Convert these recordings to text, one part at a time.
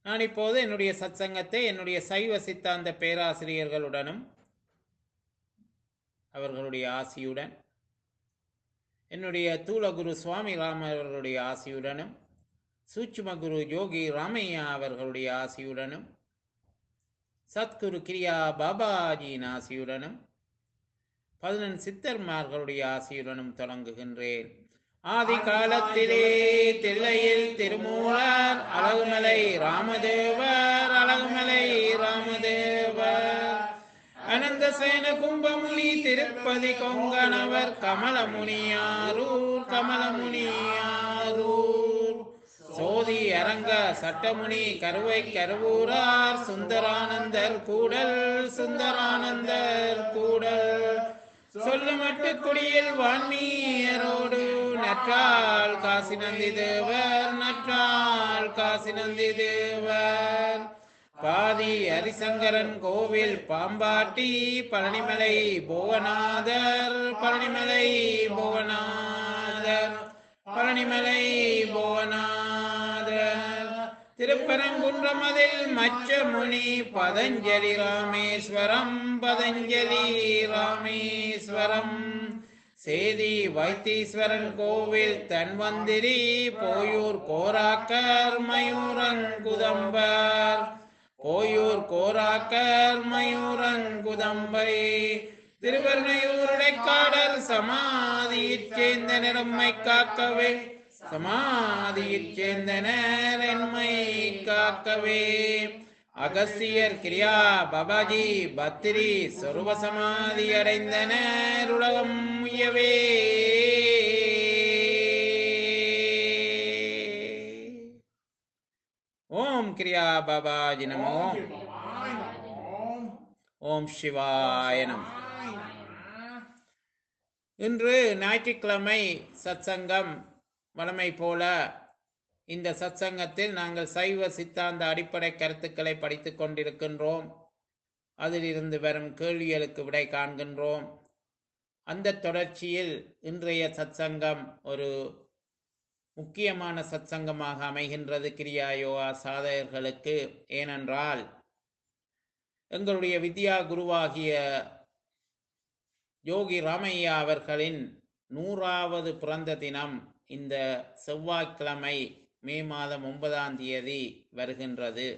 நான் இப்போது என்னுடைய சத்சங்கத்தை என்னுடைய சைவ சித்தாந்த பேராசிரியர்களுடனும் அவர்களுடைய ஆசியுடன் என்னுடைய தூலகுரு சுவாமி ராமர் அவர்களுடைய ஆசியுடனும் சூட்சும குரு யோகி ராமையா அவர்களுடைய ஆசியுடனும் சத்குரு கிரியா பாபாஜியின் ஆசியுடனும் பதினெண் சித்தர்மார்களுடைய ஆசியுடனும் தொடங்குகின்றேன் ஆதி காலத்திலே தில்லையில் திருமூலர் அழகுமலை ராமதேவர் அழகுமலை ராமதேவர் அனந்த சேன கும்பமுனி திருப்பதி கொங்கணவர் கமலமுனியாரூர் கமலமுனியாரூர் சோதி அரங்க சட்டமுனி கருவை கருவூரார் சுந்தரானந்தர் கூடல் சுந்தரானந்தர் கூடல் சொல்லுமட்டு குடியில் வான்மீயரோடு நற்றால் காசி நந்தி தேவர் நற்றால் காசி நந்தி தேவர் பாதி ஹரிசங்கரன் கோவில் பாம்பாட்டி பழனிமலை புவனாதர் பழனிமலை புவனாதர் பழனிமலை புவனாதர் திருப்பரங்குன்றமதில் மச்சமுனி பதஞ்சலி ராமேஸ்வரம் பதஞ்சலி ராமேஸ்வரம் சேதி வைத்தீஸ்வரன் கோவில் தன்வந்திரி போயூர் கோராக்கர் மயூரங்குதம்பர் போயூர் கோராக்கர் மயூரங்குதம்பை திருவர்ணையூருடைக்காடர் சமாதியிற் சேர்ந்த நிறம்மை காக்கவே சமாதியிற் சேர்ந்த நேரன்மை காக்கவே அகஸ்தியர் கிரியா பாபாஜி பத்திரி சொருப சமாதி அடைந்தனர் உலகம் உயவே ஓம் கிரியா பாபாஜி நமோ ஓம் சிவாய நம இன்று ஞாயிற்றுக்கிழமை சத்சங்கம் வழமை போல இந்த சத்சங்கத்தில் நாங்கள் சைவ சித்தாந்த அடிப்படை கருத்துக்களை படித்துக் கொண்டிருக்கின்றோம் அதிலிருந்து வரும் கேள்விகளுக்கு விடை காண்கின்றோம் அந்த தொடர்ச்சியில் இன்றைய சத்சங்கம் ஒரு முக்கியமான சத்சங்கமாக அமைகின்றது கிரியா யோகா சாதகர்களுக்கு ஏனென்றால் எங்களுடைய வித்யா குருவாகிய யோகி ராமையா அவர்களின் நூறாவது பிறந்த தினம் இந்த செவ்வாய்க்கிழமை மே மாதம் ஒன்பதாம் தேதி வருகின்றது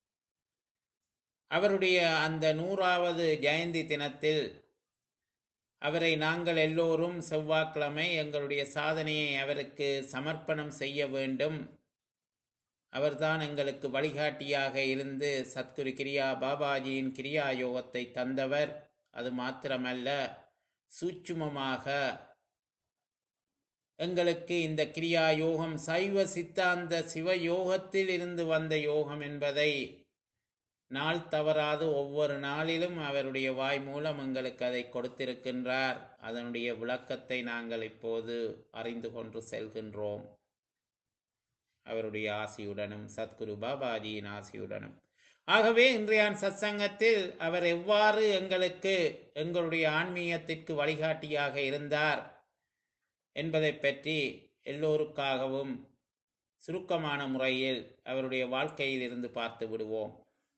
அவருடைய அந்த நூறாவது ஜெயந்தி தினத்தில் அவரை நாங்கள் எல்லோரும் செவ்வாய்க்கிழமை எங்களுடைய சாதனையை அவருக்கு சமர்ப்பணம் செய்ய வேண்டும் அவர்தான் எங்களுக்கு வழிகாட்டியாக இருந்து சத்குரு கிரியா பாபாஜியின் கிரியா யோகத்தை தந்தவர் அது மாத்திரமல்ல சூட்சுமமாக எங்களுக்கு இந்த கிரியா யோகம் சைவ சித்தாந்த சிவ யோகத்தில் இருந்து வந்த யோகம் என்பதை நாள் தவறாது ஒவ்வொரு நாளிலும் அவருடைய வாய் மூலம் எங்களுக்கு அதை கொடுத்திருக்கின்றார் அதனுடைய விளக்கத்தை நாங்கள் இப்போது அறிந்து கொண்டு செல்கின்றோம் அவருடைய ஆசியுடனும் சத்குரு பாபாஜியின் ஆசியுடனும் ஆகவே இன்றைய சத்சங்கத்தில் அவர் எவ்வாறு எங்களுக்கு எங்களுடைய ஆன்மீகத்திற்கு வழிகாட்டியாக இருந்தார் என்பதை பற்றி எல்லோருக்காகவும் சுருக்கமான முறையில் அவருடைய வாழ்க்கையில் இருந்து பார்த்து விடுவோம்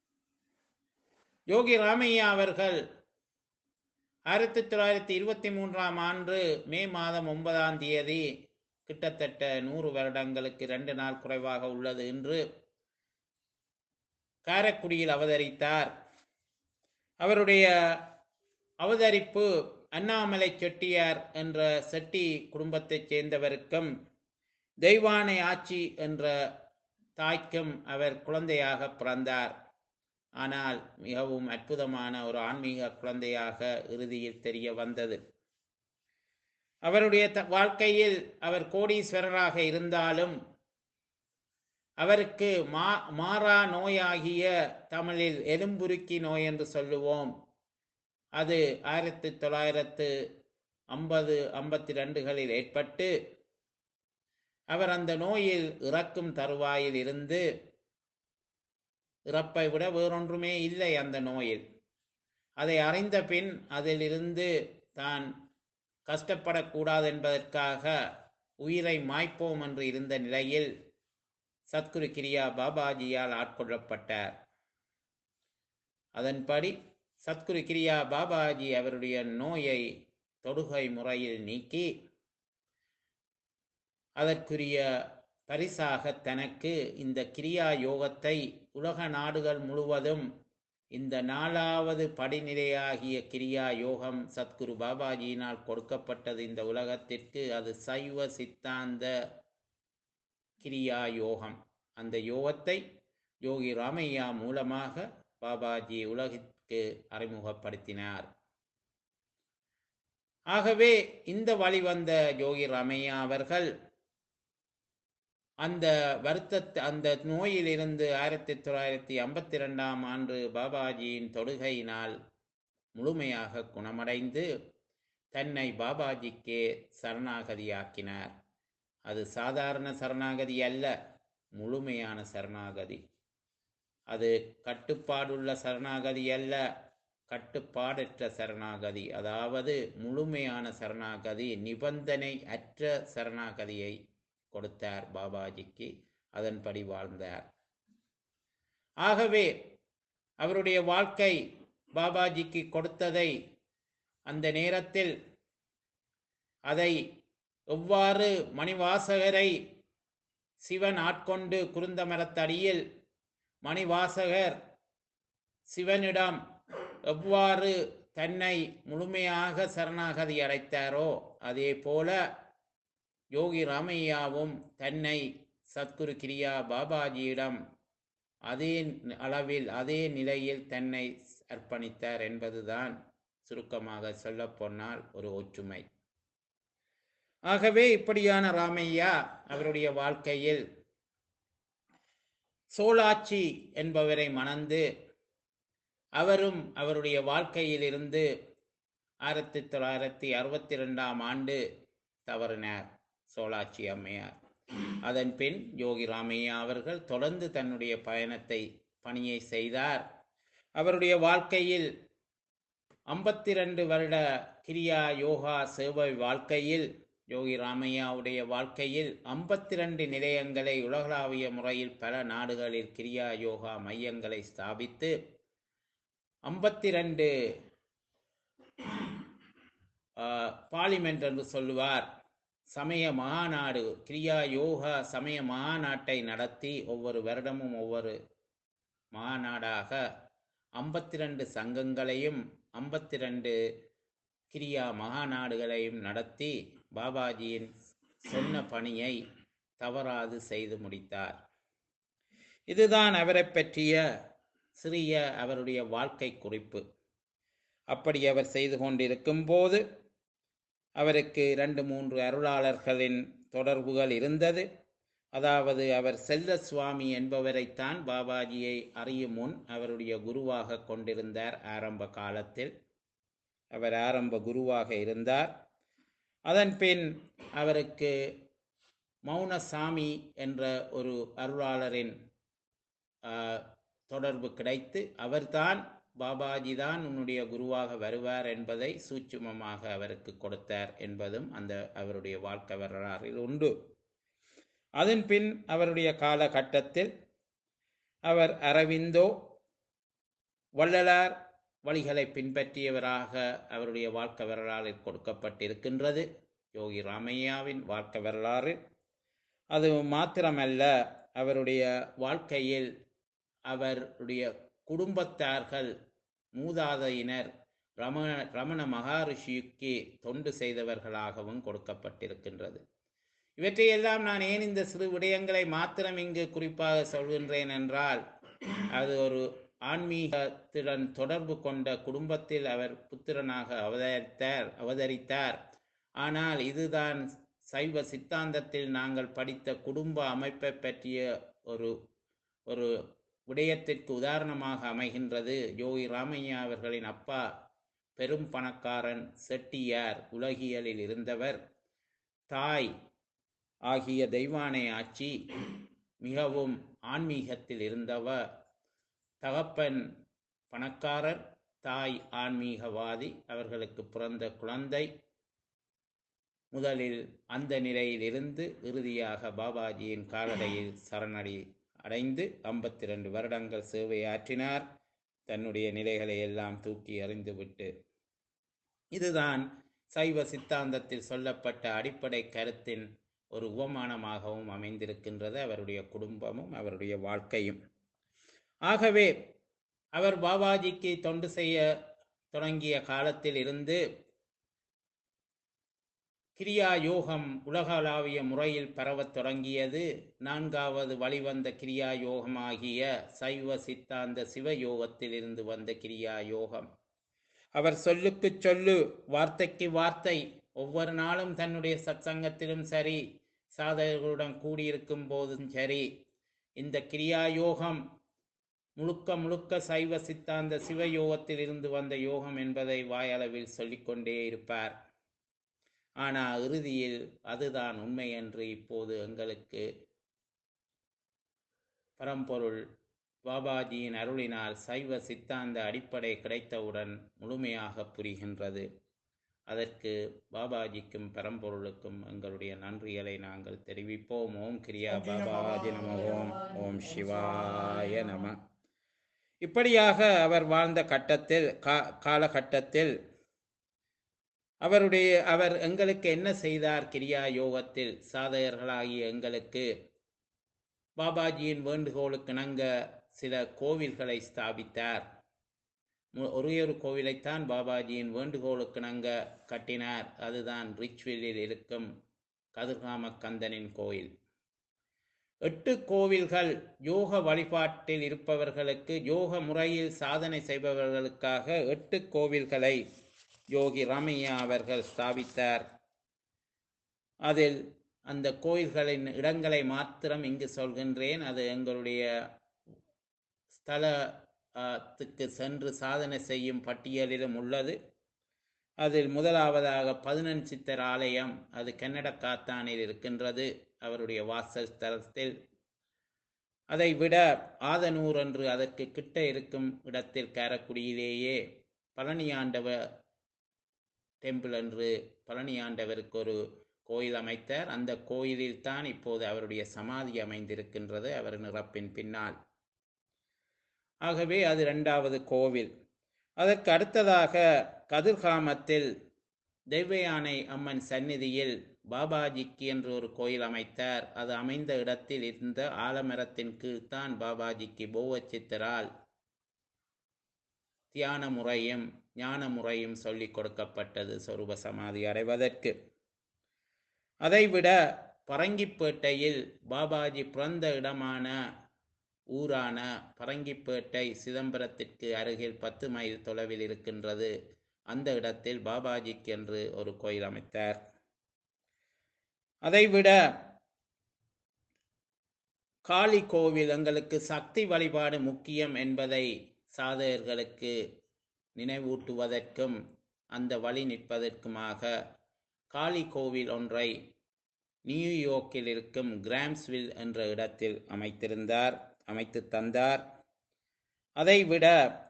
யோகி ராமையா அவர்கள் ஆயிரத்தி தொள்ளாயிரத்தி இருபத்தி மூன்றாம் ஆண்டு மே மாதம் ஒன்பதாம் தேதி கிட்டத்தட்ட நூறு வருடங்களுக்கு ரெண்டு நாள் குறைவாக உள்ளது என்று காரைக்குடியில் அவதரித்தார் அவருடைய அவதரிப்பு அண்ணாமலை செட்டியார் என்ற செட்டி குடும்பத்தைச் சேர்ந்தவருக்கும் தெய்வானை ஆட்சி என்ற தாய்க்கும் அவர் குழந்தையாக பிறந்தார் ஆனால் மிகவும் அற்புதமான ஒரு ஆன்மீக குழந்தையாக இறுதியில் தெரிய வந்தது அவருடைய வாழ்க்கையில் அவர் கோடீஸ்வரராக இருந்தாலும் அவருக்கு மா மாறா நோயாகிய தமிழில் எலும்புருக்கி நோய் என்று சொல்லுவோம் அது ஆயிரத்தி தொள்ளாயிரத்து ஐம்பது ஐம்பத்தி ரெண்டுகளில் ஏற்பட்டு அவர் அந்த நோயில் இறக்கும் தருவாயில் இருந்து இறப்பை விட வேறொன்றுமே இல்லை அந்த நோயில் அதை அறிந்த பின் அதிலிருந்து தான் கஷ்டப்படக்கூடாது என்பதற்காக உயிரை மாய்ப்போம் என்று இருந்த நிலையில் சத்குரு கிரியா பாபாஜியால் ஆட்கொள்ளப்பட்டார் அதன்படி சத்குரு கிரியா பாபாஜி அவருடைய நோயை தொடுகை முறையில் நீக்கி அதற்குரிய பரிசாக தனக்கு இந்த கிரியா யோகத்தை உலக நாடுகள் முழுவதும் இந்த நாலாவது படிநிலையாகிய கிரியா யோகம் சத்குரு பாபாஜியினால் கொடுக்கப்பட்டது இந்த உலகத்திற்கு அது சைவ சித்தாந்த கிரியா யோகம் அந்த யோகத்தை யோகி ராமையா மூலமாக பாபாஜி உலகிற்கு அறிமுகப்படுத்தினார் ஆகவே இந்த வழிவந்த யோகி ராமையா அவர்கள் அந்த வருத்தத்தை அந்த நோயிலிருந்து ஆயிரத்தி தொள்ளாயிரத்தி ஐம்பத்தி ரெண்டாம் ஆண்டு பாபாஜியின் தொடுகையினால் முழுமையாக குணமடைந்து தன்னை பாபாஜிக்கே சரணாகதியாக்கினார் அது சாதாரண சரணாகதி அல்ல முழுமையான சரணாகதி அது கட்டுப்பாடுள்ள சரணாகதி அல்ல கட்டுப்பாடற்ற சரணாகதி அதாவது முழுமையான சரணாகதி நிபந்தனை அற்ற சரணாகதியை கொடுத்தார் பாபாஜிக்கு அதன்படி வாழ்ந்தார் ஆகவே அவருடைய வாழ்க்கை பாபாஜிக்கு கொடுத்ததை அந்த நேரத்தில் அதை எவ்வாறு மணிவாசகரை சிவன் ஆட்கொண்டு குருந்த மரத்தடியில் மணிவாசகர் சிவனிடம் எவ்வாறு தன்னை முழுமையாக சரணாகதி அடைத்தாரோ அதே போல யோகி ராமையாவும் தன்னை சத்குரு கிரியா பாபாஜியிடம் அதே அளவில் அதே நிலையில் தன்னை அர்ப்பணித்தார் என்பதுதான் சுருக்கமாக சொல்லப்போனால் ஒரு ஒற்றுமை ஆகவே இப்படியான ராமையா அவருடைய வாழ்க்கையில் சோலாட்சி என்பவரை மணந்து அவரும் அவருடைய வாழ்க்கையிலிருந்து ஆயிரத்தி தொள்ளாயிரத்தி அறுபத்தி ரெண்டாம் ஆண்டு தவறினார் சோலாட்சி அம்மையார் அதன் பின் யோகி ராமையா அவர்கள் தொடர்ந்து தன்னுடைய பயணத்தை பணியை செய்தார் அவருடைய வாழ்க்கையில் ஐம்பத்தி ரெண்டு வருட கிரியா யோகா சேவை வாழ்க்கையில் யோகி ராமையாவுடைய வாழ்க்கையில் ஐம்பத்தி ரெண்டு நிலையங்களை உலகளாவிய முறையில் பல நாடுகளில் கிரியா யோகா மையங்களை ஸ்தாபித்து ஐம்பத்தி ரெண்டு பார்லிமெண்ட் என்று சொல்லுவார் சமய மகாநாடு கிரியா யோகா சமய மகாநாட்டை நடத்தி ஒவ்வொரு வருடமும் ஒவ்வொரு மகாநாடாக ஐம்பத்தி ரெண்டு சங்கங்களையும் ஐம்பத்தி ரெண்டு கிரியா மகாநாடுகளையும் நடத்தி பாபாஜியின் சொன்ன பணியை தவறாது செய்து முடித்தார் இதுதான் அவரை பற்றிய சிறிய அவருடைய வாழ்க்கை குறிப்பு அப்படி அவர் செய்து கொண்டிருக்கும் போது அவருக்கு இரண்டு மூன்று அருளாளர்களின் தொடர்புகள் இருந்தது அதாவது அவர் செல்ல சுவாமி என்பவரைத்தான் பாபாஜியை அறியும் முன் அவருடைய குருவாக கொண்டிருந்தார் ஆரம்ப காலத்தில் அவர் ஆரம்ப குருவாக இருந்தார் அதன் பின் அவருக்கு மௌனசாமி என்ற ஒரு அருளாளரின் தொடர்பு கிடைத்து அவர்தான் பாபாஜி தான் உன்னுடைய குருவாக வருவார் என்பதை சூட்சுமமாக அவருக்கு கொடுத்தார் என்பதும் அந்த அவருடைய வாழ்க்கை வரலாறில் உண்டு அதன் பின் அவருடைய காலகட்டத்தில் அவர் அரவிந்தோ வள்ளலார் வழிகளை பின்பற்றியவராக அவருடைய வாழ்க்கை வரலாறில் கொடுக்கப்பட்டிருக்கின்றது யோகி ராமையாவின் வாழ்க்கை வரலாறு அது மாத்திரமல்ல அவருடைய வாழ்க்கையில் அவருடைய குடும்பத்தார்கள் மூதாதையினர் ரமண ரமண மகாரிஷிக்கு தொண்டு செய்தவர்களாகவும் கொடுக்கப்பட்டிருக்கின்றது இவற்றையெல்லாம் நான் ஏன் இந்த சிறு விடயங்களை மாத்திரம் இங்கு குறிப்பாக சொல்கின்றேன் என்றால் அது ஒரு ஆன்மீகத்துடன் தொடர்பு கொண்ட குடும்பத்தில் அவர் புத்திரனாக அவதரித்தார் அவதரித்தார் ஆனால் இதுதான் சைவ சித்தாந்தத்தில் நாங்கள் படித்த குடும்ப அமைப்பை பற்றிய ஒரு ஒரு விடயத்திற்கு உதாரணமாக அமைகின்றது யோகி ராமையா அவர்களின் அப்பா பெரும் பணக்காரன் செட்டியார் உலகியலில் இருந்தவர் தாய் ஆகிய தெய்வானை ஆட்சி மிகவும் ஆன்மீகத்தில் இருந்தவர் தகப்பன் பணக்காரர் தாய் ஆன்மீகவாதி அவர்களுக்கு பிறந்த குழந்தை முதலில் அந்த நிலையில் இருந்து இறுதியாக பாபாஜியின் காலடையில் சரணடை அடைந்து ஐம்பத்தி ரெண்டு வருடங்கள் சேவையாற்றினார் தன்னுடைய நிலைகளை எல்லாம் தூக்கி எறிந்துவிட்டு இதுதான் சைவ சித்தாந்தத்தில் சொல்லப்பட்ட அடிப்படை கருத்தின் ஒரு உபமானமாகவும் அமைந்திருக்கின்றது அவருடைய குடும்பமும் அவருடைய வாழ்க்கையும் ஆகவே அவர் பாபாஜிக்கு தொண்டு செய்ய தொடங்கிய காலத்தில் இருந்து கிரியா யோகம் உலகளாவிய முறையில் பரவத் தொடங்கியது நான்காவது வழிவந்த கிரியா யோகமாகிய சைவ சித்தாந்த சிவயோகத்தில் இருந்து வந்த கிரியா யோகம் அவர் சொல்லுக்கு சொல்லு வார்த்தைக்கு வார்த்தை ஒவ்வொரு நாளும் தன்னுடைய சத்சங்கத்திலும் சரி சாதகர்களுடன் கூடியிருக்கும் போதும் சரி இந்த கிரியா யோகம் முழுக்க முழுக்க சைவ சித்தாந்த சிவயோகத்தில் இருந்து வந்த யோகம் என்பதை வாயளவில் சொல்லிக்கொண்டே இருப்பார் ஆனால் இறுதியில் அதுதான் உண்மை என்று இப்போது எங்களுக்கு பரம்பொருள் பாபாஜியின் அருளினால் சைவ சித்தாந்த அடிப்படை கிடைத்தவுடன் முழுமையாக புரிகின்றது அதற்கு பாபாஜிக்கும் பரம்பொருளுக்கும் எங்களுடைய நன்றிகளை நாங்கள் தெரிவிப்போம் ஓம் கிரியா பாபாஜி நம ஓம் ஓம் சிவாய நம இப்படியாக அவர் வாழ்ந்த கட்டத்தில் கா காலகட்டத்தில் அவருடைய அவர் எங்களுக்கு என்ன செய்தார் கிரியா யோகத்தில் சாதகர்களாகிய எங்களுக்கு பாபாஜியின் வேண்டுகோளுக்கு இணங்க சில கோவில்களை ஸ்தாபித்தார் மு- ஒரே ஒரு கோவிலைத்தான் பாபாஜியின் வேண்டுகோளுக்கு இணங்க கட்டினார் அதுதான் ரிச்வில்லில் இருக்கும் கதிர்காம கந்தனின் கோயில் எட்டு கோவில்கள் யோக வழிபாட்டில் இருப்பவர்களுக்கு யோக முறையில் சாதனை செய்பவர்களுக்காக எட்டு கோவில்களை யோகி ராமையா அவர்கள் ஸ்தாபித்தார் அதில் அந்த கோயில்களின் இடங்களை மாத்திரம் இங்கு சொல்கின்றேன் அது எங்களுடைய ஸ்தலத்துக்கு சென்று சாதனை செய்யும் பட்டியலிலும் உள்ளது அதில் முதலாவதாக பதினெண் சித்தர் ஆலயம் அது கன்னட காத்தானில் இருக்கின்றது அவருடைய வாசல் ஸ்தலத்தில் அதை விட ஆதனூர் என்று அதற்கு கிட்ட இருக்கும் இடத்தில் காரக்குடியிலேயே பழனியாண்டவர் டெம்பிள் என்று பழனியாண்டவருக்கு ஒரு கோயில் அமைத்தார் அந்த கோயிலில் தான் இப்போது அவருடைய சமாதி அமைந்திருக்கின்றது அவர் நிறப்பின் பின்னால் ஆகவே அது இரண்டாவது கோவில் அதற்கு அடுத்ததாக கதிர்காமத்தில் தெய்வயானை அம்மன் சந்நிதியில் பாபாஜிக்கு என்று ஒரு கோயில் அமைத்தார் அது அமைந்த இடத்தில் இருந்த ஆலமரத்தின் கீழ்தான் பாபாஜிக்கு போவச்சித்தரால் தியான முறையும் ஞான முறையும் சொல்லிக் கொடுக்கப்பட்டது சொரூப சமாதி அடைவதற்கு அதைவிட பரங்கிப்பேட்டையில் பாபாஜி பிறந்த இடமான ஊரான பரங்கிப்பேட்டை சிதம்பரத்திற்கு அருகில் பத்து மைல் தொலைவில் இருக்கின்றது அந்த இடத்தில் பாபாஜிக்கு என்று ஒரு கோயில் அமைத்தார் அதைவிட காளி கோவில் எங்களுக்கு சக்தி வழிபாடு முக்கியம் என்பதை சாதகர்களுக்கு நினைவூட்டுவதற்கும் அந்த வழி நிற்பதற்குமாக காளி கோவில் ஒன்றை நியூயார்க்கில் இருக்கும் கிராம்ஸ்வில் என்ற இடத்தில் அமைத்திருந்தார் அமைத்து தந்தார் அதைவிட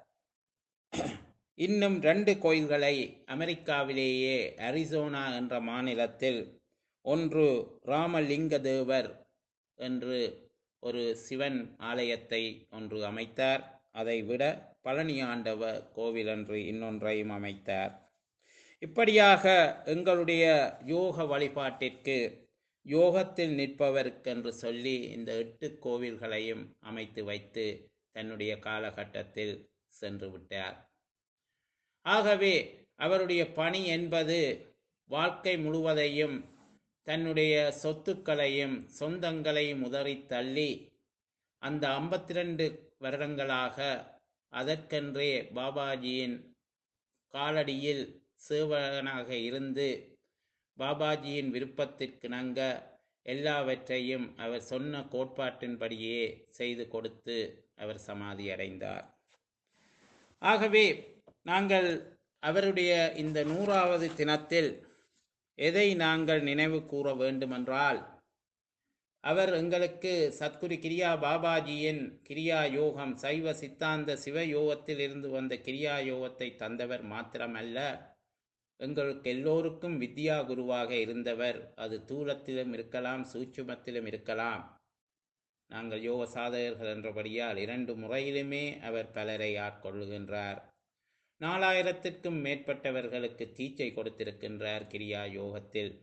இன்னும் ரெண்டு கோயில்களை அமெரிக்காவிலேயே அரிசோனா என்ற மாநிலத்தில் ஒன்று ராமலிங்க தேவர் என்று ஒரு சிவன் ஆலயத்தை ஒன்று அமைத்தார் அதைவிட பழனியாண்டவ கோவில் என்று இன்னொன்றையும் அமைத்தார் இப்படியாக எங்களுடைய யோக வழிபாட்டிற்கு யோகத்தில் நிற்பவர்க்கென்று சொல்லி இந்த எட்டு கோவில்களையும் அமைத்து வைத்து தன்னுடைய காலகட்டத்தில் சென்று விட்டார் ஆகவே அவருடைய பணி என்பது வாழ்க்கை முழுவதையும் தன்னுடைய சொத்துக்களையும் சொந்தங்களையும் உதறி தள்ளி அந்த ஐம்பத்தி ரெண்டு வருடங்களாக அதற்கென்றே பாபாஜியின் காலடியில் சேவகனாக இருந்து பாபாஜியின் விருப்பத்திற்கிணங்க எல்லாவற்றையும் அவர் சொன்ன கோட்பாட்டின்படியே செய்து கொடுத்து அவர் சமாதி அடைந்தார் ஆகவே நாங்கள் அவருடைய இந்த நூறாவது தினத்தில் எதை நாங்கள் நினைவு கூற வேண்டுமென்றால் அவர் எங்களுக்கு சத்குரு கிரியா பாபாஜியின் கிரியா யோகம் சைவ சித்தாந்த சிவ யோகத்தில் இருந்து வந்த கிரியா யோகத்தை தந்தவர் மாத்திரமல்ல எங்களுக்கு எல்லோருக்கும் வித்யா குருவாக இருந்தவர் அது தூலத்திலும் இருக்கலாம் சூட்சுமத்திலும் இருக்கலாம் நாங்கள் யோக சாதகர்கள் என்றபடியால் இரண்டு முறையிலுமே அவர் பலரை ஆட்கொள்ளுகின்றார் நாலாயிரத்திற்கும் மேற்பட்டவர்களுக்கு தீச்சை கொடுத்திருக்கின்றார் கிரியா யோகத்தில்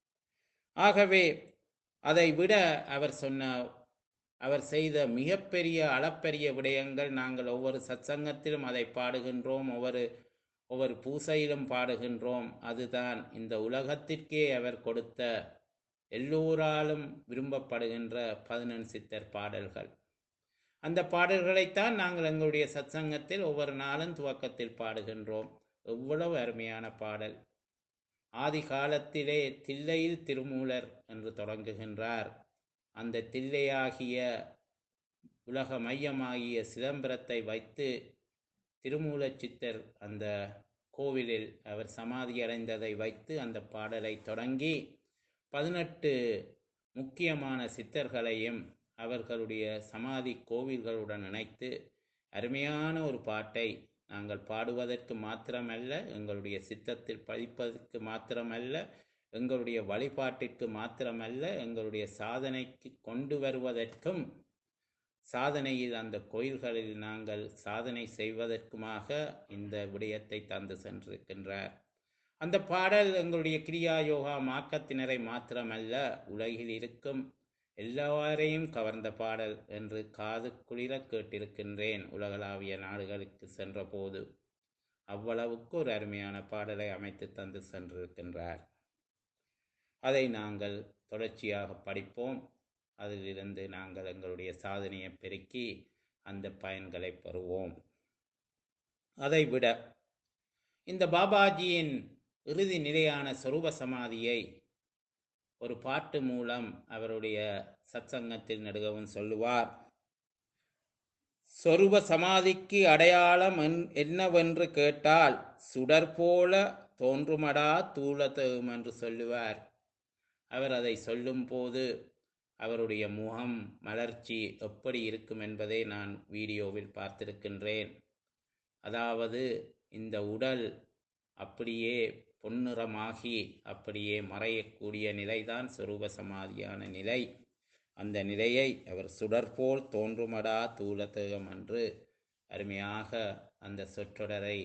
ஆகவே அதை விட அவர் சொன்ன அவர் செய்த மிகப்பெரிய அளப்பெரிய விடயங்கள் நாங்கள் ஒவ்வொரு சத்சங்கத்திலும் அதை பாடுகின்றோம் ஒவ்வொரு ஒவ்வொரு பூசையிலும் பாடுகின்றோம் அதுதான் இந்த உலகத்திற்கே அவர் கொடுத்த எல்லோராலும் விரும்பப்படுகின்ற பதினெண் சித்தர் பாடல்கள் அந்த பாடல்களைத்தான் நாங்கள் எங்களுடைய சத்சங்கத்தில் ஒவ்வொரு நாளும் துவக்கத்தில் பாடுகின்றோம் எவ்வளவு அருமையான பாடல் ஆதி காலத்திலே தில்லையில் திருமூலர் என்று தொடங்குகின்றார் அந்த தில்லையாகிய உலக மையமாகிய சிதம்பரத்தை வைத்து திருமூலச் சித்தர் அந்த கோவிலில் அவர் சமாதி அடைந்ததை வைத்து அந்த பாடலை தொடங்கி பதினெட்டு முக்கியமான சித்தர்களையும் அவர்களுடைய சமாதி கோவில்களுடன் இணைத்து அருமையான ஒரு பாட்டை நாங்கள் பாடுவதற்கு மாத்திரமல்ல எங்களுடைய சித்தத்தில் பதிப்பதற்கு மாத்திரமல்ல எங்களுடைய வழிபாட்டிற்கு மாத்திரமல்ல எங்களுடைய சாதனைக்கு கொண்டு வருவதற்கும் சாதனையில் அந்த கோயில்களில் நாங்கள் சாதனை செய்வதற்குமாக இந்த விடயத்தை தந்து சென்றிருக்கின்றார் அந்த பாடல் எங்களுடைய கிரியா யோகா மாக்கத்தினரை மாத்திரமல்ல உலகில் இருக்கும் எல்லாரையும் கவர்ந்த பாடல் என்று காது குளிர கேட்டிருக்கின்றேன் உலகளாவிய நாடுகளுக்கு சென்றபோது அவ்வளவுக்கு ஒரு அருமையான பாடலை அமைத்து தந்து சென்றிருக்கின்றார் அதை நாங்கள் தொடர்ச்சியாக படிப்போம் அதிலிருந்து நாங்கள் எங்களுடைய சாதனையை பெருக்கி அந்த பயன்களை பெறுவோம் அதைவிட இந்த பாபாஜியின் இறுதி நிலையான சொரூப சமாதியை ஒரு பாட்டு மூலம் அவருடைய சத்சங்கத்தில் நடுகவும் சொல்லுவார் சொருப சமாதிக்கு அடையாளம் என்- என்னவென்று கேட்டால் சுடர் போல தோன்றுமடா தூளத்தகும் என்று சொல்லுவார் அவர் அதை சொல்லும்போது அவருடைய முகம் மலர்ச்சி எப்படி இருக்கும் என்பதை நான் வீடியோவில் பார்த்திருக்கின்றேன் அதாவது இந்த உடல் அப்படியே பொன்னிறமாகி அப்படியே மறையக்கூடிய நிலைதான் சொரூப சமாதியான நிலை அந்த நிலையை அவர் சுடர்போல் தோன்றுமடா தூலத்தகம் என்று அருமையாக அந்த சொற்றொடரை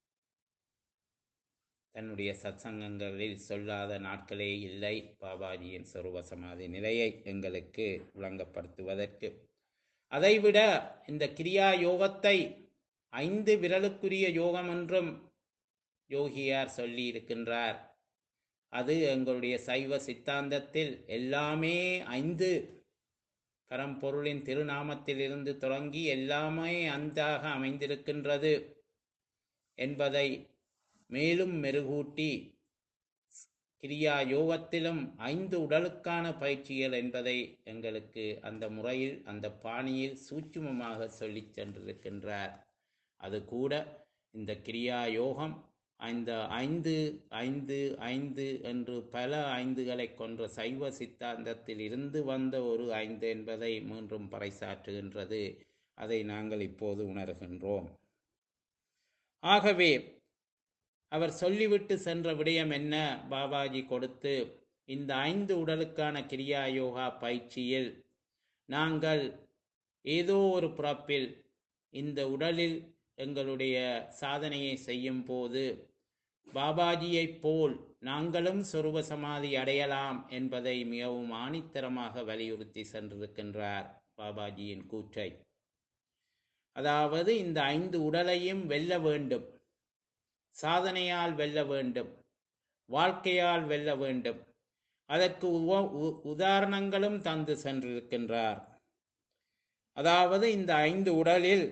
தன்னுடைய சத்சங்கங்களில் சொல்லாத நாட்களே இல்லை பாபாஜியின் சொரூப சமாதி நிலையை எங்களுக்கு விளங்கப்படுத்துவதற்கு அதைவிட இந்த கிரியா யோகத்தை ஐந்து விரலுக்குரிய யோகம் என்றும் யோகியார் சொல்லி இருக்கின்றார் அது எங்களுடைய சைவ சித்தாந்தத்தில் எல்லாமே ஐந்து பரம்பொருளின் திருநாமத்திலிருந்து தொடங்கி எல்லாமே அந்தாக அமைந்திருக்கின்றது என்பதை மேலும் மெருகூட்டி கிரியா யோகத்திலும் ஐந்து உடலுக்கான பயிற்சிகள் என்பதை எங்களுக்கு அந்த முறையில் அந்த பாணியில் சூட்சுமமாக சொல்லிச் சென்றிருக்கின்றார் அது கூட இந்த கிரியா யோகம் அந்த ஐந்து ஐந்து ஐந்து என்று பல ஐந்துகளை கொன்ற சைவ சித்தாந்தத்தில் இருந்து வந்த ஒரு ஐந்து என்பதை மீண்டும் பறைசாற்றுகின்றது அதை நாங்கள் இப்போது உணர்கின்றோம் ஆகவே அவர் சொல்லிவிட்டு சென்ற விடயம் என்ன பாபாஜி கொடுத்து இந்த ஐந்து உடலுக்கான கிரியா யோகா பயிற்சியில் நாங்கள் ஏதோ ஒரு பிறப்பில் இந்த உடலில் எங்களுடைய சாதனையை செய்யும் போது பாபாஜியைப் போல் நாங்களும் சொருப சமாதி அடையலாம் என்பதை மிகவும் ஆணித்தரமாக வலியுறுத்தி சென்றிருக்கின்றார் பாபாஜியின் கூற்றை அதாவது இந்த ஐந்து உடலையும் வெல்ல வேண்டும் சாதனையால் வெல்ல வேண்டும் வாழ்க்கையால் வெல்ல வேண்டும் அதற்கு உவ- உ- உதாரணங்களும் தந்து சென்றிருக்கின்றார் அதாவது இந்த ஐந்து உடலில்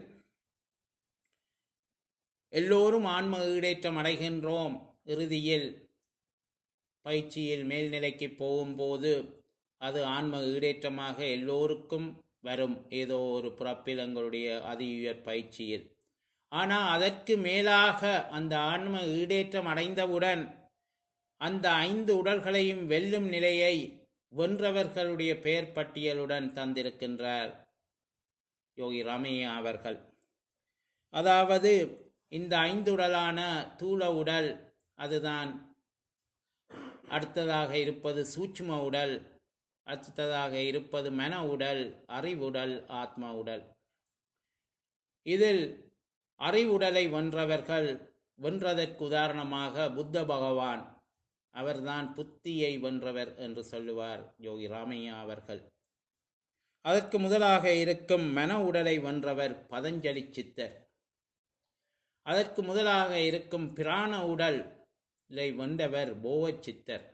எல்லோரும் ஆன்ம ஈடேற்றம் அடைகின்றோம் இறுதியில் பயிற்சியில் மேல்நிலைக்கு போகும்போது அது ஆன்ம ஈடேற்றமாக எல்லோருக்கும் வரும் ஏதோ ஒரு பிறப்பில் எங்களுடைய அதி உயர் பயிற்சியில் ஆனால் அதற்கு மேலாக அந்த ஆன்ம ஈடேற்றம் அடைந்தவுடன் அந்த ஐந்து உடல்களையும் வெல்லும் நிலையை வென்றவர்களுடைய பெயர் பட்டியலுடன் தந்திருக்கின்றார் யோகி ராமையா அவர்கள் அதாவது இந்த ஐந்து உடலான தூல உடல் அதுதான் அடுத்ததாக இருப்பது சூட்சும உடல் அடுத்ததாக இருப்பது மன உடல் அறிவுடல் ஆத்ம உடல் இதில் அறிவுடலை வென்றவர்கள் வென்றதற்கு உதாரணமாக புத்த பகவான் அவர்தான் புத்தியை வென்றவர் என்று சொல்லுவார் யோகி ராமையா அவர்கள் அதற்கு முதலாக இருக்கும் மன உடலை வென்றவர் பதஞ்சலி சித்தர் அதற்கு முதலாக இருக்கும் பிராண உடலை வென்றவர் போவ சித்தர்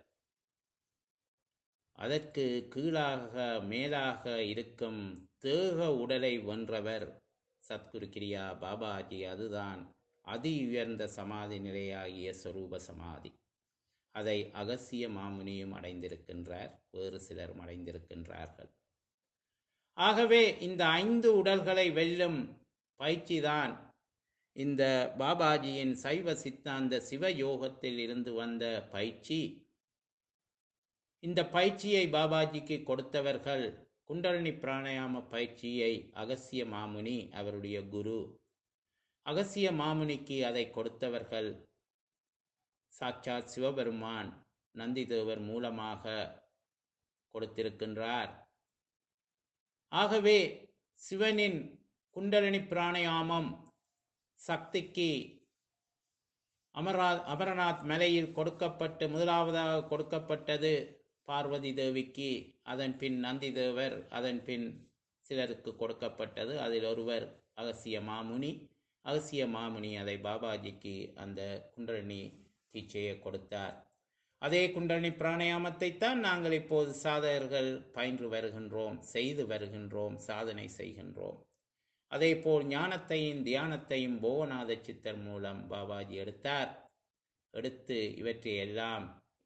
அதற்கு கீழாக மேலாக இருக்கும் தேக உடலை வென்றவர் சத்குரு கிரியா பாபாஜி அதுதான் அதி உயர்ந்த சமாதி நிலையாகிய சொரூப சமாதி அதை அகசிய மாமுனியும் அடைந்திருக்கின்றார் வேறு சிலரும் அடைந்திருக்கின்றார்கள் ஆகவே இந்த ஐந்து உடல்களை வெல்லும் பயிற்சிதான் இந்த பாபாஜியின் சைவ சித்தாந்த சிவயோகத்தில் இருந்து வந்த பயிற்சி இந்த பயிற்சியை பாபாஜிக்கு கொடுத்தவர்கள் குண்டலினி பிராணாயாம பயிற்சியை அகசிய மாமுனி அவருடைய குரு அகசிய மாமுனிக்கு அதை கொடுத்தவர்கள் சாட்சாத் சிவபெருமான் நந்திதேவர் மூலமாக கொடுத்திருக்கின்றார் ஆகவே சிவனின் குண்டலினி பிராணாயாமம் சக்திக்கு அமரா அமரநாத் மலையில் கொடுக்கப்பட்டு முதலாவதாக கொடுக்கப்பட்டது பார்வதி தேவிக்கு அதன் பின் நந்தி தேவர் அதன் பின் சிலருக்கு கொடுக்கப்பட்டது அதில் ஒருவர் அகசிய மாமுனி அகசிய மாமுனி அதை பாபாஜிக்கு அந்த குண்டலினி தீட்சையை கொடுத்தார் அதே குண்டலினி பிராணாயாமத்தை தான் நாங்கள் இப்போது சாதகர்கள் பயின்று வருகின்றோம் செய்து வருகின்றோம் சாதனை செய்கின்றோம் அதே போல் ஞானத்தையும் தியானத்தையும் போகநாத சித்தர் மூலம் பாபாஜி எடுத்தார் எடுத்து இவற்றை எல்லாம்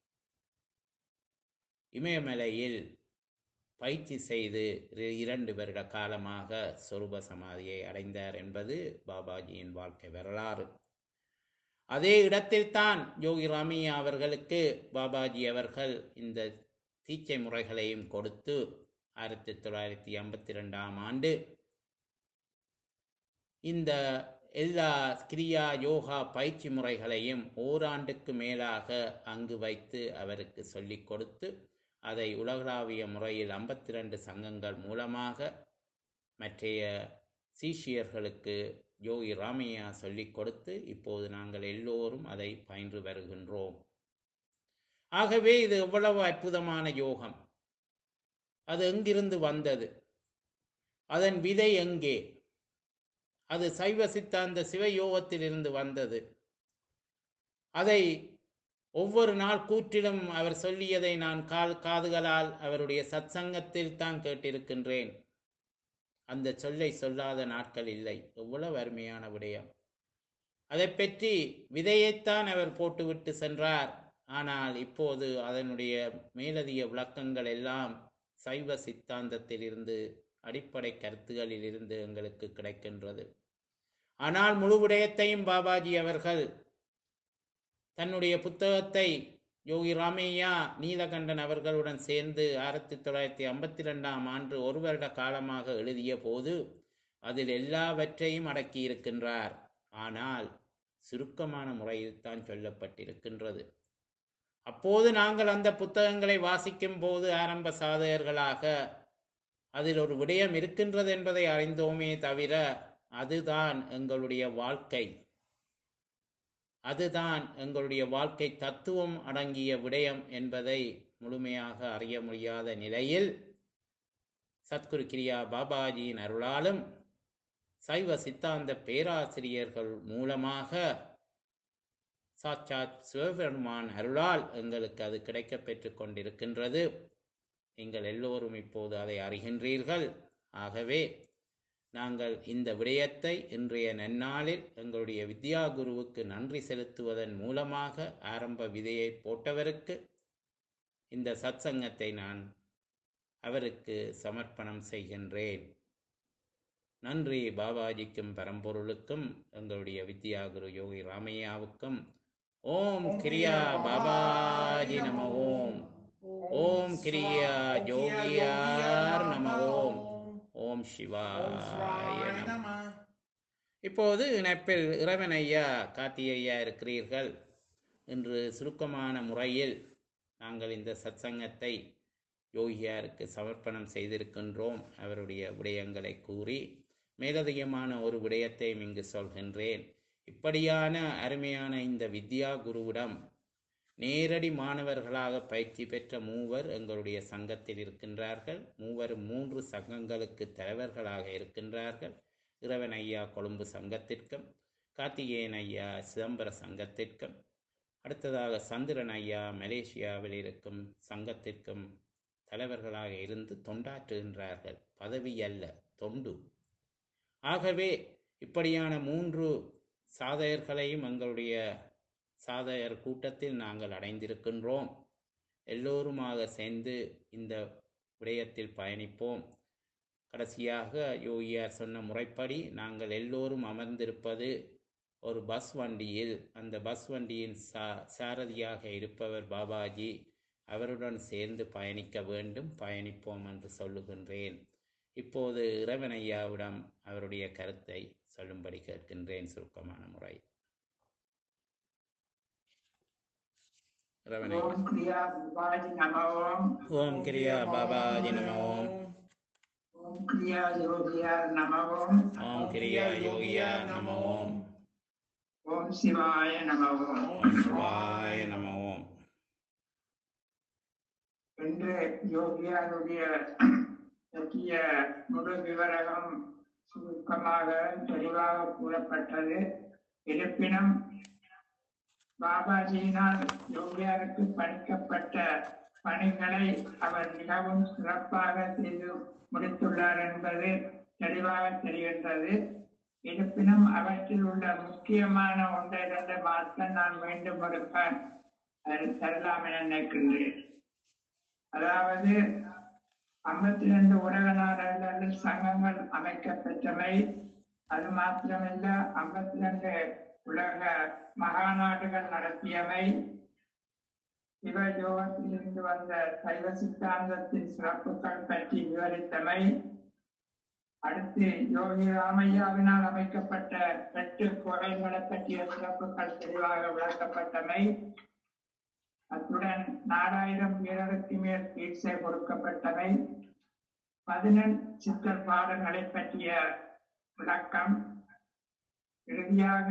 இமயமலையில் பயிற்சி செய்து இரண்டு வருட காலமாக சொரூப சமாதியை அடைந்தார் என்பது பாபாஜியின் வாழ்க்கை வரலாறு அதே இடத்தில்தான் யோகி ராமையா அவர்களுக்கு பாபாஜி அவர்கள் இந்த தீட்சை முறைகளையும் கொடுத்து ஆயிரத்தி தொள்ளாயிரத்தி ஐம்பத்தி ரெண்டாம் ஆண்டு இந்த எல்லா கிரியா யோகா பயிற்சி முறைகளையும் ஓராண்டுக்கு மேலாக அங்கு வைத்து அவருக்கு சொல்லிக் கொடுத்து அதை உலகளாவிய முறையில் ஐம்பத்தி ரெண்டு சங்கங்கள் மூலமாக மற்றைய சீஷியர்களுக்கு யோகி ராமையா சொல்லிக் கொடுத்து இப்போது நாங்கள் எல்லோரும் அதை பயின்று வருகின்றோம் ஆகவே இது எவ்வளவு அற்புதமான யோகம் அது எங்கிருந்து வந்தது அதன் விதை எங்கே அது சைவ சித்தாந்த சிவயோகத்திலிருந்து வந்தது அதை ஒவ்வொரு நாள் கூற்றிலும் அவர் சொல்லியதை நான் கால் காதுகளால் அவருடைய சத்சங்கத்தில் தான் கேட்டிருக்கின்றேன் அந்த சொல்லை சொல்லாத நாட்கள் இல்லை எவ்வளவு அருமையான விடயம் அதை பற்றி விதையைத்தான் அவர் போட்டுவிட்டு சென்றார் ஆனால் இப்போது அதனுடைய மேலதிக விளக்கங்கள் எல்லாம் சைவ சித்தாந்தத்திலிருந்து அடிப்படை கருத்துகளிலிருந்து எங்களுக்கு கிடைக்கின்றது ஆனால் முழு விடயத்தையும் பாபாஜி அவர்கள் தன்னுடைய புத்தகத்தை யோகி ராமையா நீலகண்டன் அவர்களுடன் சேர்ந்து ஆயிரத்தி தொள்ளாயிரத்தி ஐம்பத்தி ரெண்டாம் ஆண்டு ஒரு வருட காலமாக எழுதிய போது அதில் எல்லாவற்றையும் அடக்கியிருக்கின்றார் ஆனால் சுருக்கமான முறையில் தான் சொல்லப்பட்டிருக்கின்றது அப்போது நாங்கள் அந்த புத்தகங்களை வாசிக்கும் போது ஆரம்ப சாதகர்களாக அதில் ஒரு விடயம் இருக்கின்றது என்பதை அறிந்தோமே தவிர அதுதான் எங்களுடைய வாழ்க்கை அதுதான் எங்களுடைய வாழ்க்கை தத்துவம் அடங்கிய விடயம் என்பதை முழுமையாக அறிய முடியாத நிலையில் சத்குரு கிரியா பாபாஜியின் அருளாலும் சைவ சித்தாந்த பேராசிரியர்கள் மூலமாக சாட்சாத் சிவபெருமான் அருளால் எங்களுக்கு அது கிடைக்கப் பெற்று கொண்டிருக்கின்றது நீங்கள் எல்லோரும் இப்போது அதை அறிகின்றீர்கள் ஆகவே நாங்கள் இந்த விடயத்தை இன்றைய நன்னாளில் எங்களுடைய வித்யா குருவுக்கு நன்றி செலுத்துவதன் மூலமாக ஆரம்ப விதையை போட்டவருக்கு இந்த சத்சங்கத்தை நான் அவருக்கு சமர்ப்பணம் செய்கின்றேன் நன்றி பாபாஜிக்கும் பரம்பொருளுக்கும் எங்களுடைய வித்யா குரு யோகி ராமையாவுக்கும் ஓம் கிரியா பாபாஜி நம ஓம் ஓம் கிரியா யோகியார் நம ஓம் ஓம் சிவாய நம இப்போது இணைப்பில் இறைவன் ஐயா கார்த்திகையா இருக்கிறீர்கள் இன்று சுருக்கமான முறையில் நாங்கள் இந்த சத்சங்கத்தை யோகியாருக்கு சமர்ப்பணம் செய்திருக்கின்றோம் அவருடைய விடயங்களை கூறி மேலதிகமான ஒரு விடயத்தையும் இங்கு சொல்கின்றேன் இப்படியான அருமையான இந்த வித்யா குருவிடம் நேரடி மாணவர்களாக பயிற்சி பெற்ற மூவர் எங்களுடைய சங்கத்தில் இருக்கின்றார்கள் மூவர் மூன்று சங்கங்களுக்கு தலைவர்களாக இருக்கின்றார்கள் இறைவன் ஐயா கொழும்பு சங்கத்திற்கும் கார்த்திகேயன் ஐயா சிதம்பர சங்கத்திற்கும் அடுத்ததாக சந்திரன் ஐயா மலேசியாவில் இருக்கும் சங்கத்திற்கும் தலைவர்களாக இருந்து தொண்டாற்றுகின்றார்கள் பதவி அல்ல தொண்டு ஆகவே இப்படியான மூன்று சாதகர்களையும் எங்களுடைய சாதகர் கூட்டத்தில் நாங்கள் அடைந்திருக்கின்றோம் எல்லோருமாக சேர்ந்து இந்த விடயத்தில் பயணிப்போம் கடைசியாக யோகியார் சொன்ன முறைப்படி நாங்கள் எல்லோரும் அமர்ந்திருப்பது ஒரு பஸ் வண்டியில் அந்த பஸ் வண்டியின் சா சாரதியாக இருப்பவர் பாபாஜி அவருடன் சேர்ந்து பயணிக்க வேண்டும் பயணிப்போம் என்று சொல்லுகின்றேன் இப்போது இறைவனையாவிடம் அவருடைய கருத்தை சொல்லும்படி கேட்கின்றேன் சுருக்கமான முறை இறைவனை ஓம் கிரியா பாபாஜி நம ஓம் ஓம் கிரியா பாபாஜி நம ஓம் ஓம் கிரியா யோகியா நம ஓம் ஓம் கிரியா யோகியா நம ஓம் ஓம் சிவாய நம ஓம் ஓம் சிவாய நம ஓம் இன்று யோகியாருடைய பற்றிய முழு விவரம் சுருக்கமாக தெளிவாக கூறப்பட்டது இருப்பினும் பாபாஜியினால் யோகியாருக்கு பணிக்கப்பட்ட பணிகளை அவர் மிகவும் சிறப்பாக செய்து முடித்துள்ளார் என்பது தெளிவாக தெரிகின்றது இருப்பினும் அவற்றில் உள்ள முக்கியமான ஒன்றை இரண்டு மாற்றம் நான் மீண்டும் ஒருக்க அது தரலாம் என நினைக்கின்றேன் அதாவது ஐம்பத்தி ரெண்டு உலக நாடுகளில் சங்கங்கள் அமைக்கப்பெற்றமை அது மாத்திரமல்ல ஐம்பத்தி ரெண்டு உலக மகாநாடுகள் நடத்தியமை சிவயோகத்திலிருந்து வந்த சைவ சித்தாந்தத்தின் சிறப்புகள் பற்றி விவரித்தமை அடுத்து யோகி ராமையாவினால் அமைக்கப்பட்ட எட்டு கோயில்களை பற்றிய சிறப்புகள் தெளிவாக விளக்கப்பட்டமை அத்துடன் நாலாயிரம் வீரருக்கு மேல் தீட்சை கொடுக்கப்பட்டவை பதினெண் சித்தர் பாடங்களை பற்றிய விளக்கம் இறுதியாக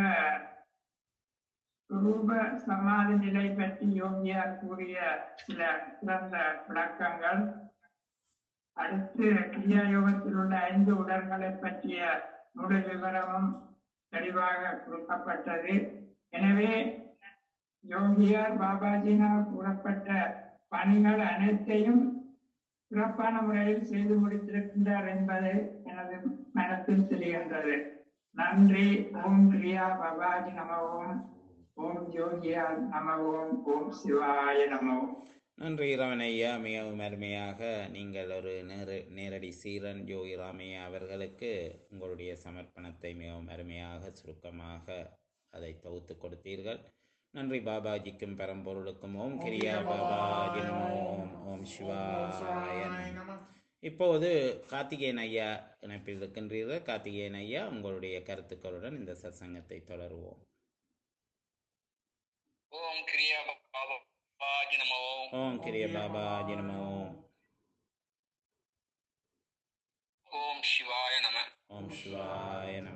ரூப சமாதி நிலை பற்றி யோகியார் கூறிய சில சிறந்த விளக்கங்கள் அடுத்து கிரியா யோகத்தில் உள்ள ஐந்து உடல்களை பற்றிய முழு விவரமும் தெளிவாக கொடுக்கப்பட்டது எனவே யோகியார் பாபாஜினால் கூறப்பட்ட பணிகள் அனைத்தையும் சிறப்பான முறையில் செய்து முடித்திருக்கின்றார் என்பது எனது மனத்தில் தெரிகின்றது நன்றி ஓம் கிரியா பாபாஜி நம ஓம் ஓம் யோகியா நம ஓம் ஓம் சிவாய நம ஓம் நன்றி இறைவனையா மிகவும் அருமையாக நீங்கள் ஒரு நேர நேரடி சீரன் யோகி ராமையா அவர்களுக்கு உங்களுடைய சமர்ப்பணத்தை மிகவும் அருமையாக சுருக்கமாக அதை தொகுத்து கொடுத்தீர்கள் நன்றி பாபாஜிக்கும் பரம்பொருளுக்கும் ஓம் கிரியா பாபாஜி நமோ ஓம் ஓம் சிவாய நம இப்போது கார்த்திகேயன் ஐயா இணைப்பில் இருக்கின்றீர்கள் கார்த்திகேயன் ஐயா உங்களுடைய கருத்துக்களுடன் இந்த சத்சங்கத்தை தொடருவோம் ஓம் கிரியா பாபாஜி நமோ ஓம் கிரிய பாபாஜி நமோ ஓம் ஓம் சிவாய நம ஓம் சிவாய நம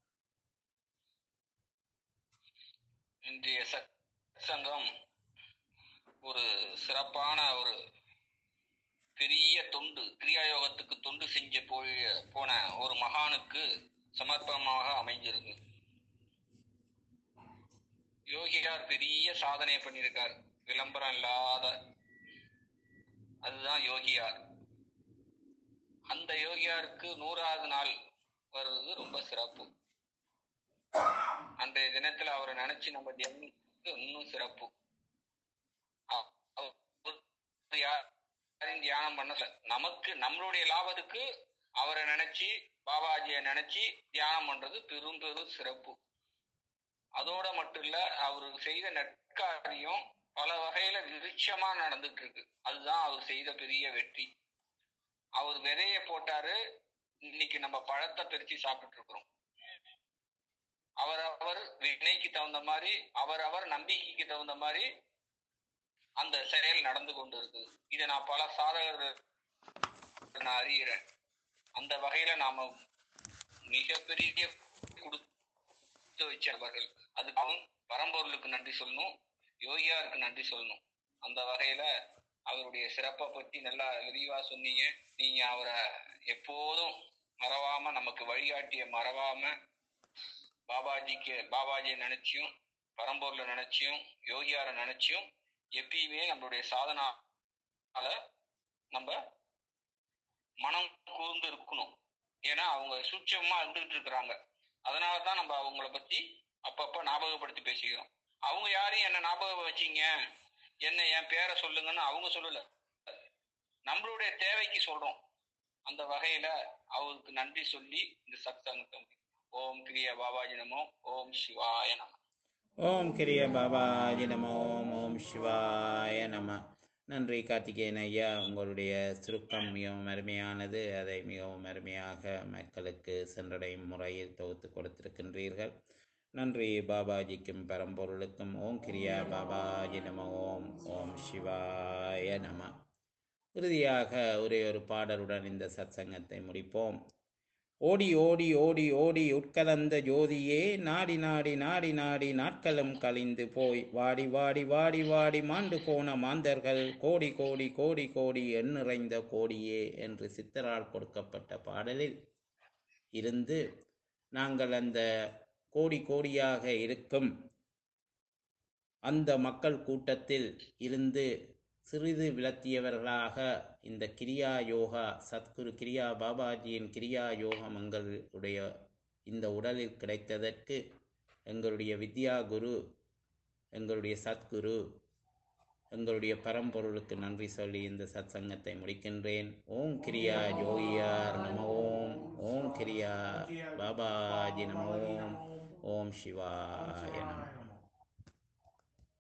இன்றைய சத் சங்கம் ஒரு சிறப்பான ஒரு பெரிய தொண்டு கிரியா யோகத்துக்கு தொண்டு செஞ்ச போய் போன ஒரு மகானுக்கு சமர்ப்பணமாக அமைஞ்சிருக்கு யோகியார் பெரிய சாதனை பண்ணியிருக்கார் விளம்பரம் இல்லாத அதுதான் யோகியார் அந்த யோகியாருக்கு நூறாவது நாள் வருவது ரொம்ப சிறப்பு அன்றைய தினத்துல அவரை நினைச்சு நம்ம தியானிக்கிறது இன்னும் சிறப்பு அ- அவர் யாரையும் தியானம் பண்ணல நமக்கு நம்மளுடைய லாபத்துக்கு அவரை நினைச்சு பாபாஜியை நினைச்சு தியானம் பண்றது பெரும் பெரும் சிறப்பு அதோட மட்டும் இல்ல அவரு செய்த நற்காரியம் பல வகையில விருட்சமா நடந்துட்டு இருக்கு அதுதான் அவர் செய்த பெரிய வெற்றி அவர் விதைய போட்டாரு இன்னைக்கு நம்ம பழத்தை பிரிச்சு சாப்பிட்டு இருக்கிறோம் அவரவர் வினைக்கு தகுந்த மாதிரி அவரவர் நம்பிக்கைக்கு தகுந்த மாதிரி அந்த செயல் நடந்து கொண்டு இருக்குது இதை நான் பல சாதகர்கள் நான் அறிகிறேன் அந்த வகையில நாம மிகப்பெரிய கொடுத்து வச்சவர்கள் அதுக்கு பரம்பொருளுக்கு நன்றி சொல்லணும் யோகியாருக்கு நன்றி சொல்லணும் அந்த வகையில அவருடைய சிறப்பை பத்தி நல்லா விரிவா சொன்னீங்க நீங்க அவரை எப்போதும் மறவாம நமக்கு வழிகாட்டிய மறவாம பாபாஜிக்கு பாபாஜியை நினைச்சியும் பரம்பொருளை நினைச்சியும் யோகியாரை நினைச்சியும் எப்பயுமே நம்மளுடைய சாதனால நம்ம மனம் கூர்ந்து இருக்கணும் ஏன்னா அவங்க சூட்சமா இருந்துகிட்டு இருக்கிறாங்க அதனால தான் நம்ம அவங்கள பத்தி அப்பப்ப ஞாபகப்படுத்தி பேசிக்கிறோம் அவங்க யாரையும் என்ன ஞாபகம் வச்சீங்க என்ன என் பேரை சொல்லுங்கன்னு அவங்க சொல்லல நம்மளுடைய தேவைக்கு சொல்றோம் அந்த வகையில அவருக்கு நன்றி சொல்லி இந்த சத்சங்கத்தை முடிக்கிறோம். ஓம் கிரியா பாபாஜி நமோ ஓம் சிவாய நம ஓம் கிரிய பாபாஜி நம ஓம் ஓம் சிவாய நம நன்றி கார்த்திகேயன் ஐயா உங்களுடைய சுருக்கம் மிகவும் அருமையானது அதை மிகவும் அருமையாக மக்களுக்கு சென்றடையும் முறையில் தொகுத்து கொடுத்திருக்கின்றீர்கள் நன்றி பாபாஜிக்கும் பரம்பொருளுக்கும் ஓம் கிரியா பாபாஜி நம ஓம் ஓம் சிவாய நம இறுதியாக ஒரே ஒரு பாடலுடன் இந்த சத்சங்கத்தை முடிப்போம் ஓடி ஓடி ஓடி ஓடி உட்கலந்த ஜோதியே நாடி நாடி நாடி நாடி நாட்களும் கழிந்து போய் வாடி வாடி வாடி வாடி மாண்டு போன மாந்தர்கள் கோடி கோடி கோடி கோடி எண்ணிறைந்த கோடியே என்று சித்தரால் கொடுக்கப்பட்ட பாடலில் இருந்து நாங்கள் அந்த கோடி கோடியாக இருக்கும் அந்த மக்கள் கூட்டத்தில் இருந்து சிறிது விளத்தியவர்களாக இந்த கிரியா யோகா சத்குரு கிரியா பாபாஜியின் கிரியா யோகம் எங்களுடைய இந்த உடலில் கிடைத்ததற்கு எங்களுடைய வித்யா குரு எங்களுடைய சத்குரு எங்களுடைய பரம்பொருளுக்கு நன்றி சொல்லி இந்த சத் சங்கத்தை முடிக்கின்றேன் ஓம் கிரியா யோகியார் நம ஓம் ஓம் கிரியா பாபாஜி நம ஓம் ஓம் சிவாய நம